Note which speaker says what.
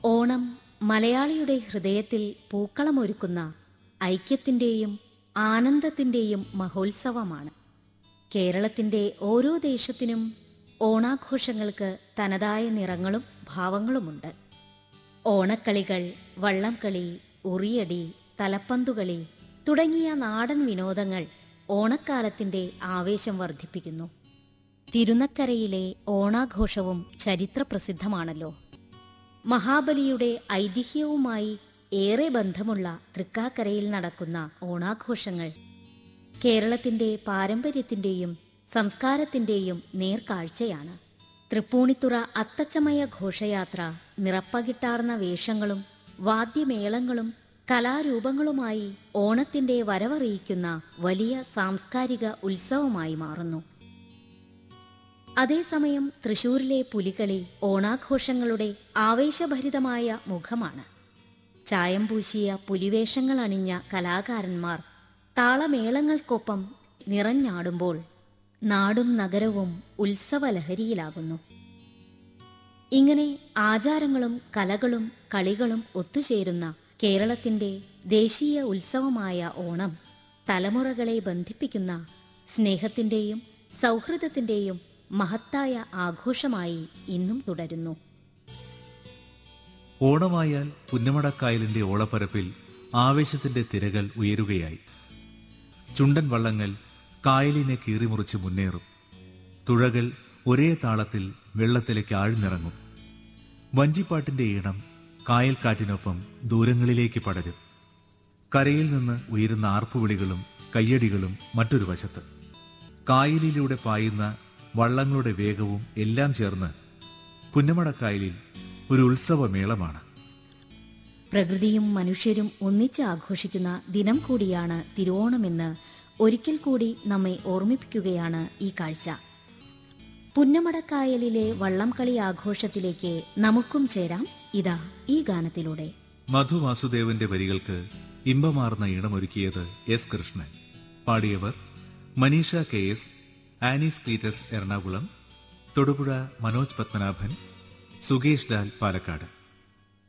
Speaker 1: ഓണം മലയാളിയുടെ ഹൃദയത്തിൽ പൂക്കളമൊരുക്കുന്ന ഐക്യത്തിന്റെയും ആനന്ദത്തിന്റെയും മഹോത്സവമാണ് കേരളത്തിന്റെ ഓരോ ദേശത്തിനും ഓണാഘോഷങ്ങൾക്ക് തനതായ നിറങ്ങളും ഭാവങ്ങളുമുണ്ട് ഓണക്കളികൾ വള്ളംകളി ഉറിയടി തലപ്പന്തുകളി തുടങ്ങിയ നാടൻ വിനോദങ്ങൾ ഓണക്കാലത്തിന്റെ ആവേശം വർദ്ധിപ്പിക്കുന്നു തിരുനക്കരയിലെ ഓണാഘോഷവും ചരിത്രപ്രസിദ്ധമാണല്ലോ മഹാബലിയുടെ ഐതിഹ്യവുമായി ഏറെ ബന്ധമുള്ള തൃക്കാക്കരയിൽ നടക്കുന്ന ഓണാഘോഷങ്ങൾ കേരളത്തിന്റെ പാരമ്പര്യത്തിന്റെയും സംസ്കാരത്തിന്റെയും നേർക്കാഴ്ചയാണ് തൃപ്പൂണിത്തുറ അത്തച്ചമയ ഘോഷയാത്ര നിറപ്പകിട്ടാർന്ന വേഷങ്ങളും വാദ്യമേളങ്ങളും കലാരൂപങ്ങളുമായി ഓണത്തിന്റെ വരവറിയിക്കുന്ന വലിയ സാംസ്കാരിക ഉത്സവമായി മാറുന്നു അതേസമയം തൃശൂരിലെ പുലികളി ഓണാഘോഷങ്ങളുടെ ആവേശഭരിതമായ മുഖമാണ് ചായം പൂശിയ പുലിവേഷങ്ങൾ അണിഞ്ഞ കലാകാരന്മാർ താളമേളങ്ങൾക്കൊപ്പം നിറഞ്ഞാടുമ്പോൾ നാടും നഗരവും ഉത്സവലഹരിയിലാകുന്നു ഇങ്ങനെ ആചാരങ്ങളും കലകളും കളികളും ഒത്തുചേരുന്ന കേരളത്തിന്റെ ദേശീയ ഉത്സവമായ ഓണം തലമുറകളെ ബന്ധിപ്പിക്കുന്ന സ്നേഹത്തിന്റെയും സൗഹൃദത്തിന്റെയും മഹത്തായ ആഘോഷമായി ഇന്നും തുടരുന്നു
Speaker 2: ഓണമായാൽ പുന്നമടക്കായലിന്റെ ഓളപ്പരപ്പിൽ ആവേശത്തിന്റെ തിരകൾ ഉയരുകയായി ചുണ്ടൻ വള്ളങ്ങൾ കായലിനെ കീറിമുറിച്ച് മുന്നേറും തുഴകൾ ഒരേ താളത്തിൽ വെള്ളത്തിലേക്ക് ആഴ്ന്നിറങ്ങും വഞ്ചിപ്പാട്ടിന്റെ ഈണം കായൽക്കാറ്റിനൊപ്പം ദൂരങ്ങളിലേക്ക് പടരും കരയിൽ നിന്ന് ഉയരുന്ന ആർപ്പുവിളികളും കയ്യടികളും മറ്റൊരു വശത്ത് കായലിലൂടെ പായുന്ന വള്ളങ്ങളുടെ വേഗവും എല്ലാം ചേർന്ന് പുന്നമടക്കായലിൽ ഒരു ഉത്സവമേളമാണ്
Speaker 1: പ്രകൃതിയും മനുഷ്യരും ഒന്നിച്ച് ആഘോഷിക്കുന്ന ദിനം കൂടിയാണ് തിരുവോണമെന്ന് ഒരിക്കൽ കൂടി നമ്മെ ഓർമ്മിപ്പിക്കുകയാണ് ഈ കാഴ്ച പുന്നമടക്കായലിലെ വള്ളംകളി ആഘോഷത്തിലേക്ക് നമുക്കും ചേരാം ഇതാ ഈ ഗാനത്തിലൂടെ
Speaker 2: മധു വാസുദേവന്റെ വരികൾക്ക് ഇമ്പമാർന്ന ഈണമൊരുക്കിയത് എസ് കൃഷ്ണൻ പാടിയവർ മനീഷ കെ എസ് ആനീസ് ക്ലീറ്റസ് എറണാകുളം തൊടുപുഴ മനോജ് പത്മനാഭൻ സുകേഷ് ഡാൽ പാലക്കാട്